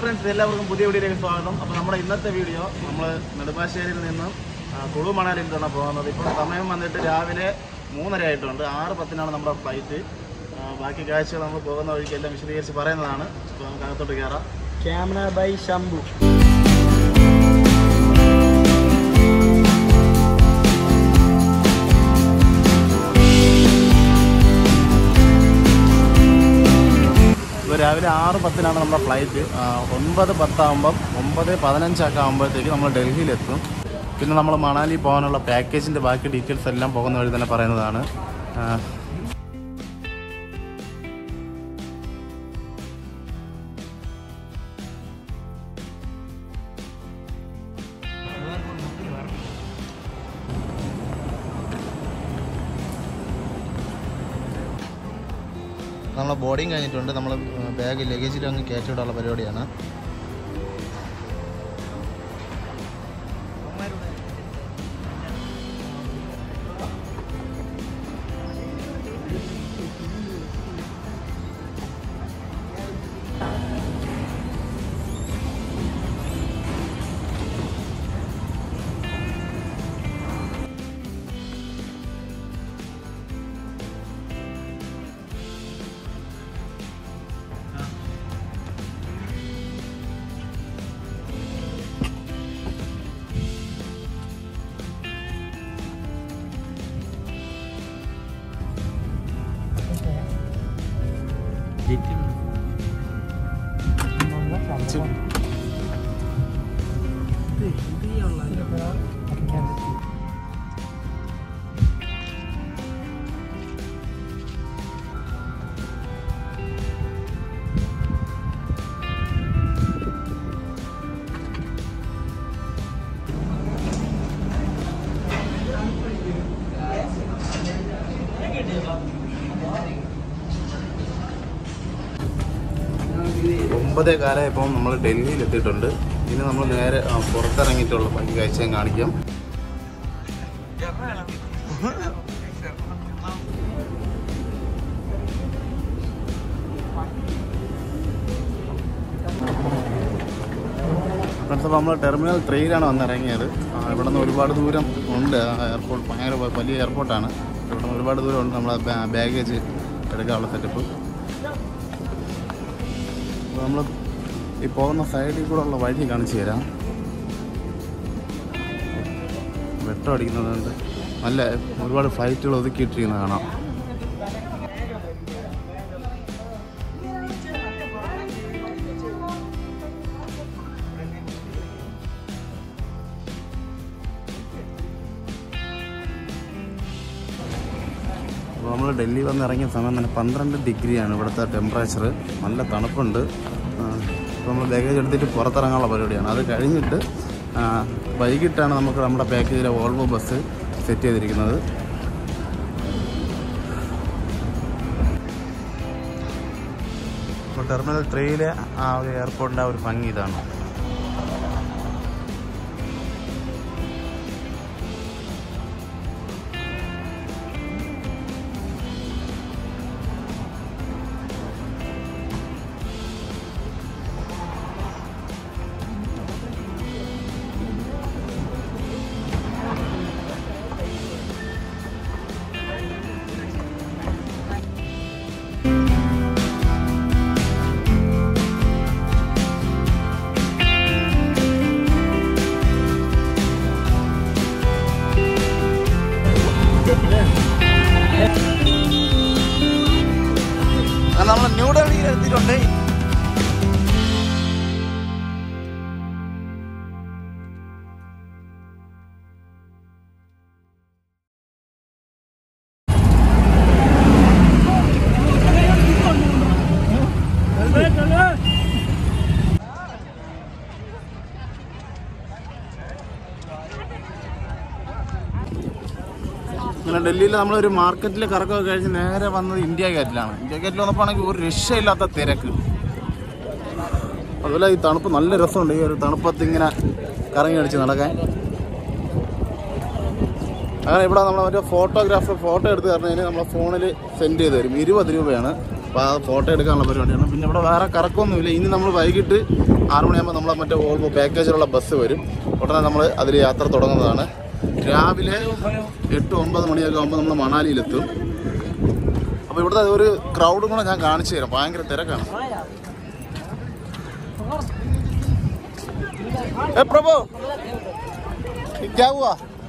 Friends എല്ലാവർക്കും പുതിയ വീഡിയോയിലേക്ക് സ്വാഗതം അപ്പോൾ നമ്മുടെ ഇന്നത്തെ വീഡിയോ നമ്മൾ നെടുമ്പാശ്ശേരിയിൽ നിന്നും ആ, കുളു മണാലിയിൽ നിന്നാണ് പോകുന്നത് ഇപ്പോൾ സമയം വന്നിട്ട് രാവിലെ മൂന്നര ആയിട്ടുണ്ട് ആറ് പത്തിനാണ് നമ്മുടെ ഫ്ലൈറ്റ് ആ, ബാക്കി കാഴ്ചകൾ നമ്മൾ പോകുന്ന വഴിക്ക് എല്ലാം വിശദീകരിച്ച് പറയുന്നതാണ് അപ്പോൾ നമുക്ക് അകത്തോട്ട് കയറാം ക്യാമറ ബൈ ശംഭു ഇപ്പോൾ രാവിലെ ആറ് പത്തിനാണ് നമ്മുടെ ഫ്ലൈറ്റ് ആ, ഒൻപത് പത്താകുമ്പം ഒമ്പത് പതിനഞ്ചൊക്കെ ആകുമ്പോഴത്തേക്ക് നമ്മൾ ഡൽഹിയിലെത്തും പിന്നെ നമ്മൾ മണാലി പോകാനുള്ള പാക്കേജിൻ്റെ ബാക്കി ഡീറ്റെയിൽസ് എല്ലാം പോകുന്ന വഴി തന്നെ പറയുന്നതാണ് ആ, നമ്മളെ ബോർഡിങ് കഴിഞ്ഞിട്ടുണ്ട് നമ്മൾ ബാഗ് ലഗേജിൽ അങ്ങ് കയറ്റിവിടാനുള്ള പരിപാടിയാണ് ഒമ്പതേ കാലം ഇപ്പം നമ്മൾ ഡൽഹിയിൽ എത്തിയിട്ടുണ്ട് ഇനി നമ്മൾ നേരെ ആ, പുറത്തിറങ്ങിയിട്ടുള്ള ബാക്കി കാഴ്ച ഞാൻ കാണിക്കാം ഫ്രണ്ട്സ് അപ്പോൾ നമ്മൾ ടെർമിനൽ ത്രീയിലാണ് വന്നിറങ്ങിയത് ആ, ഇവിടെ നിന്ന് ഒരുപാട് ദൂരം ഉണ്ട് എയർപോർട്ട് ഭയങ്കര വ- വലിയ എയർപോർട്ടാണ് ഇവിടെ നിന്ന് ഒരുപാട് ദൂരം ഉണ്ട് നമ്മളെ ബാഗേജ് എടുക്കാനുള്ള സെറ്റപ്പ് നമ്മൾ ഈ പോകുന്ന സൈഡിൽ കൂടെ ഉള്ള വഴി കാണിച്ചു തരാം വെട്ടം അടിക്കുന്നതുകൊണ്ട് നല്ല ഒരുപാട് ഫ്ലൈറ്റുകൾ ഒതുക്കിയിട്ടിരിക്കുന്നത് കാണാം നമ്മൾ ഡൽഹി വന്ന് ഇറങ്ങിയ സമയം തന്നെ പന്ത്രണ്ട് ഡിഗ്രിയാണ് ഇവിടുത്തെ ടെമ്പറേച്ചർ നല്ല തണുപ്പുണ്ട് അപ്പോൾ നമ്മൾ ബാഗേജ് എടുത്തിട്ട് പുറത്തിറങ്ങാനുള്ള പരിപാടിയാണ് അത് കഴിഞ്ഞിട്ട് ആ, വൈകിട്ടാണ് നമുക്ക് നമ്മുടെ പാക്കേജിലെ വോൾവോ ബസ് സെറ്റ് ചെയ്തിരിക്കുന്നത് അപ്പോൾ ടെർമിനൽ ത്രീയിലെ ആ ഒരു എയർപോർട്ടിൻ്റെ ആ ഒരു ഭംഗി ഇതാണ് അങ്ങനെ നമ്മൾ ന്യൂഡൽഹിയിൽ എത്തിയിട്ടുണ്ട് അങ്ങനെ ഡൽഹിയിൽ നമ്മളൊരു മാർക്കറ്റിൽ കറക്കമൊക്കെ കഴിച്ച് നേരെ വന്നത് ഇന്ത്യ ഗേറ്റിലാണ് ഇന്ത്യ ഗേറ്റിൽ വന്നപ്പോൾ ആണെങ്കിൽ ഒരു രക്ഷയില്ലാത്ത തിരക്ക് അതുപോലെ ഈ തണുപ്പ് നല്ല രസമുണ്ട് ഈ ഒരു തണുപ്പത്ത് ഇങ്ങനെ കറങ്ങി അടിച്ച് നടക്കാൻ അങ്ങനെ ഇവിടെ നമ്മൾ മറ്റേ ഫോട്ടോഗ്രാഫർ ഫോട്ടോ എടുത്ത് തരുന്നതിന് നമ്മളെ ഫോണിൽ സെൻഡ് ചെയ്ത് തരും ഇരുപത് രൂപയാണ് അപ്പോൾ ആ ഫോട്ടോ എടുക്കാനുള്ള പരിപാടിയാണ് പിന്നെ ഇവിടെ വേറെ കറക്കമൊന്നുമില്ല ഇനി നമ്മൾ വൈകിട്ട് ആറ് മണിയാകുമ്പോൾ നമ്മളെ മറ്റേ ഓൾവോ പാക്കേജിലുള്ള ബസ് വരും ഉടനെ നമ്മൾ അതിൽ യാത്ര തുടങ്ങുന്നതാണ് രാവിലെ എട്ട് ഒമ്പത് മണിയൊക്കെ ആകുമ്പോൾ നമ്മൾ മണാലിയിലെത്തും അപ്പോൾ ഇവിടുത്തെ ഒരു ക്രൗഡും കൂടെ ഞാൻ കാണിച്ചു തരാം ഭയങ്കര തിരക്കാണ് ए प्रभु क्या हुआ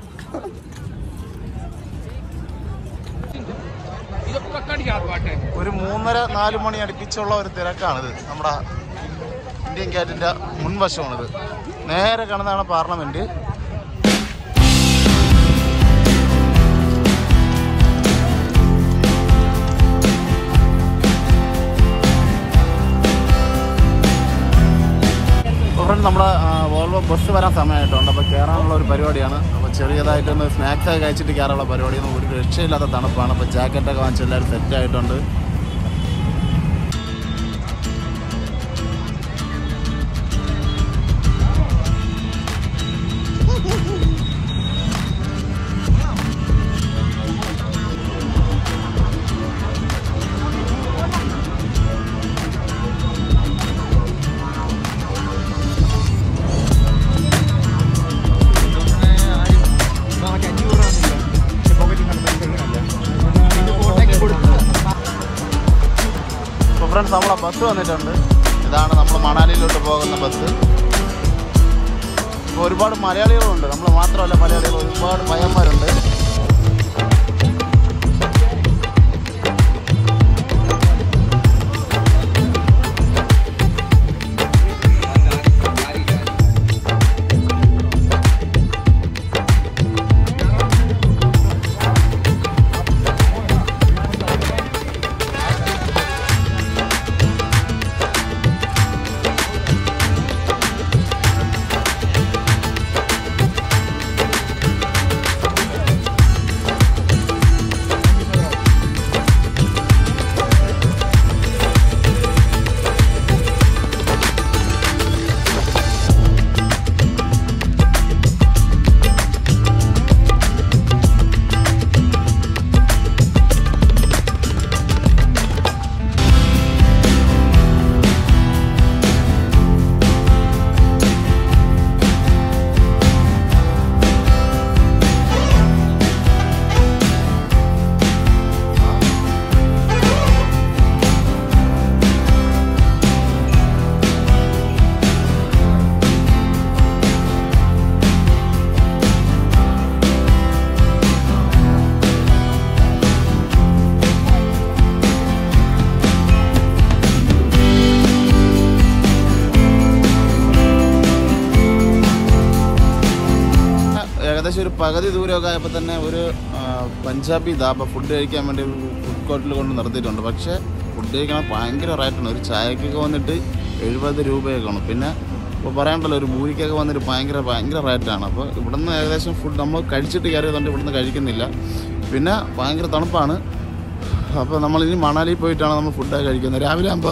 ഒരു മൂന്നര നാല് മണി അടുപ്പിച്ചുള്ള ഒരു തിരക്കാണിത് നമ്മുടെ ഇന്ത്യൻ ഗേറ്റിന്റെ മുൻവശമാണിത് നേരെ കാണുന്നതാണ് പാർലമെന്റ് ഫ്രണ്ട് നമ്മുടെ ആ, വോൾവോ ബസ് വരാൻ സമയമായിട്ടുണ്ട് അപ്പോൾ കയറാനുള്ള ഒരു പരിപാടിയാണ് അപ്പോൾ ചെറിയതായിട്ടൊന്ന് സ്നാക്സ് ഒക്കെ കഴിച്ചിട്ട് കയറാനുള്ള പരിപാടിയാണ് ഒരു രക്ഷയില്ലാത്ത തണുപ്പാണ് അപ്പോൾ ജാക്കറ്റൊക്കെ വാങ്ങിച്ച് എല്ലാവരും സെറ്റ് ആയിട്ടുണ്ട് അപ്പോൾ ഫ്രണ്ട്സ് നമ്മളെ ബസ് വന്നിട്ടുണ്ട് ഇതാണ് നമ്മൾ മണാലിയിലോട്ട് പോകുന്ന ബസ് ഇപ്പോൾ ഒരുപാട് മലയാളികളുണ്ട് നമ്മൾ മാത്രമല്ല മലയാളികൾ ഒരുപാട് പയ്യന്മാരുണ്ട് ഏകദേശം ഒരു പകുതി ദൂരമൊക്കെ ആയപ്പോൾ തന്നെ ഒരു ആ, പഞ്ചാബി ദാബ ഫുഡ് കഴിക്കാൻ വേണ്ടി ഒരു ഫുഡ് കോർട്ടിൽ കൊണ്ട് നിർത്തിയിട്ടുണ്ട് പക്ഷേ ഫുഡ് കഴിക്കാൻ ഭയങ്കര റേറ്റാണ് ഒരു ചായക്കൊക്കെ വന്നിട്ട് എഴുപത് രൂപയൊക്കെ ആണ് പിന്നെ ഇപ്പോൾ പറയാണ്ടല്ലോ ഒരു പൂരിക്കൊക്കെ വന്നിട്ട് ഭയങ്കര ഭയങ്കര റേറ്റാണ് അപ്പോൾ ഇവിടുന്ന് ഏകദേശം ഫുഡ് നമ്മൾ കഴിച്ചിട്ട് കയറിയതുകൊണ്ട് ഇവിടുന്ന് കഴിക്കുന്നില്ല പിന്നെ ഭയങ്കര തണുപ്പാണ് അപ്പോൾ നമ്മളിനി മണാലി പോയിട്ടാണ് നമ്മൾ ഫുഡ് കഴിക്കുന്നത് രാവിലെ ആകുമ്പോൾ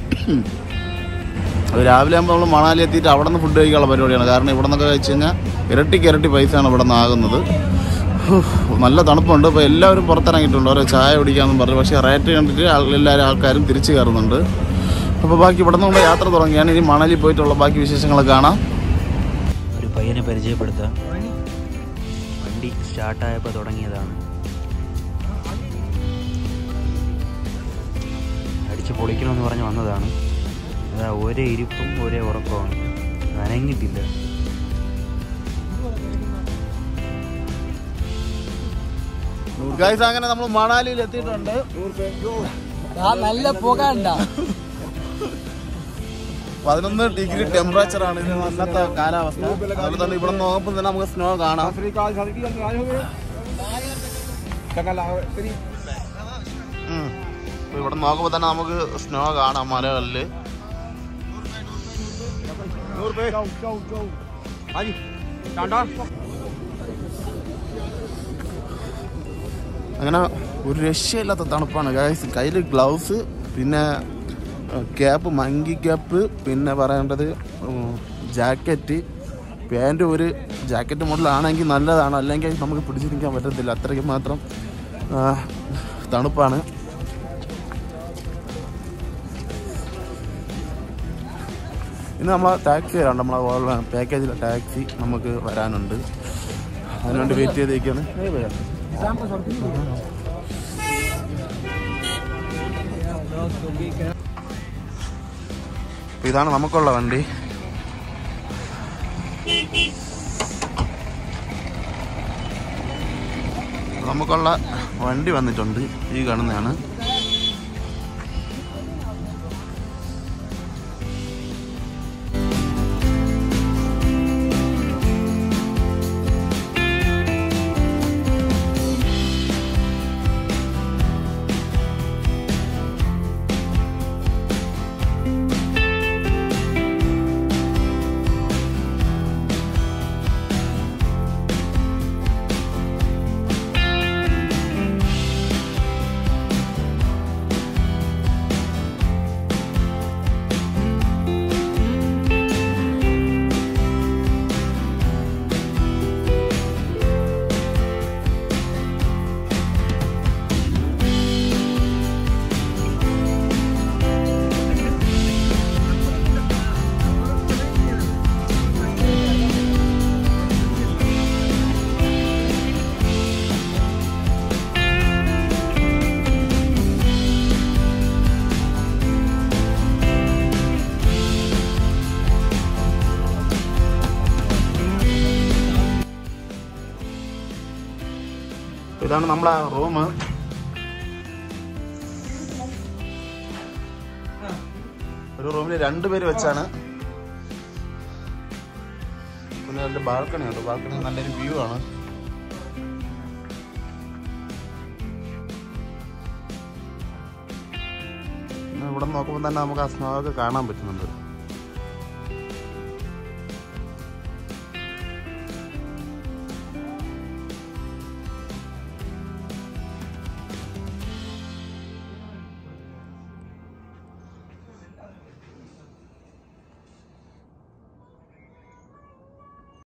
അത് രാവിലെ ആകുമ്പോൾ നമ്മൾ മണാലി എത്തിയിട്ട് അവിടെ നിന്ന് ഫുഡ് കഴിക്കാനുള്ള പരിപാടിയാണ് കാരണം ഇവിടെ നിന്നൊക്കെ കഴിച്ച് കഴിഞ്ഞാൽ ഇരട്ടിക്ക് ഇരട്ടി പൈസയാണ് ഇവിടെ നിന്ന് ആകുന്നത് ഹുഫ്, നല്ല തണുപ്പുണ്ട് അപ്പോൾ എല്ലാവരും പുറത്തിറങ്ങിയിട്ടുണ്ട് ഓരോ ചായ കുടിക്കാമെന്ന് പറഞ്ഞു പക്ഷേ റേറ്റ് കണ്ടിട്ട് ആൾ- എല്ലാവരും ആൾക്കാരും തിരിച്ചു കയറുന്നുണ്ട് അപ്പോൾ ബാക്കി ഇവിടെ നിന്നുള്ള യാത്ര തുടങ്ങിയാണ് ഇനി മണാലി പോയിട്ടുള്ള ബാക്കി വിശേഷങ്ങളൊക്കെ കാണാം ഒരു പയ്യനെ പരിചയപ്പെടുത്താം വണ്ടി സ്റ്റാർട്ടായപ്പോൾ തുടങ്ങിയതാണ് അടിച്ച് പൊളിക്കണമെന്ന് പറഞ്ഞ് വന്നതാണ് അതാ ഒരേ ഇരിപ്പും ഒരേ ഉറക്കമാണ് നനങ്ങിട്ടില്ല ഗൈസ് അങ്ങനെ നമ്മൾ മണാലിയിൽ എത്തിയിട്ടുണ്ട് നല്ല പുക ഉണ്ടാ പതിനൊന്ന് ഡിഗ്രി ടെമ്പറേച്ചർ ആണ് ഇത് അന്നത്തെ കാലാവസ്ഥ അതുപോലെ തന്നെ ഇവിടെ നോക്കുമ്പോൾ തന്നെ നമുക്ക് സ്നോ കാണാം ഉം. ഇപ്പൊ ഇവിടെ നോക്കുമ്പോൾ തന്നെ നമുക്ക് സ്നോ കാണാം മലകളിൽ അങ്ങനെ ഒരു രക്ഷയില്ലാത്ത തണുപ്പാണ് ഗൈസ് കയ്യിൽ ഗ്ലൗസ് പിന്നെ ക്യാപ്പ് മങ്കി ക്യാപ്പ് പിന്നെ പറയേണ്ടത് ജാക്കറ്റ് പാൻറ് ഒരു ജാക്കറ്റ് മോഡലാണെങ്കിൽ നല്ലതാണ് അല്ലെങ്കിൽ നമുക്ക് പിടിച്ചു നിൽക്കാൻ പറ്റത്തില്ല അത്രയ്ക്ക് മാത്രം ആ, തണുപ്പാണ് ഇന്ന് നമ്മളെ ടാക്സി വരാണ്ട് നമ്മളെ പാക്കേജിലെ ടാക്സി നമുക്ക് വരാനുണ്ട് അതിനുവേണ്ടി വെയിറ്റ് ചെയ്തേക്കാണ് ഇതാണ് നമുക്കുള്ള വണ്ടി നമുക്കുള്ള വണ്ടി വന്നിട്ടുണ്ട് ഈ കാണുന്നതാണ് ഇതാണ് നമ്മളെ റൂം ഒരു റൂമിൽ രണ്ട് പേര് വെച്ചാണ് പിന്നെ രണ്ട് ബാൽക്കണി ഉണ്ട് ബാൽക്കണി നല്ലൊരു വ്യൂ ആണ് പിന്നെ ഇവിടെ നോക്കുമ്പോൾ തന്നെ നമുക്ക് ആ സ്നോ ഒക്കെ കാണാൻ പറ്റുന്നുണ്ട്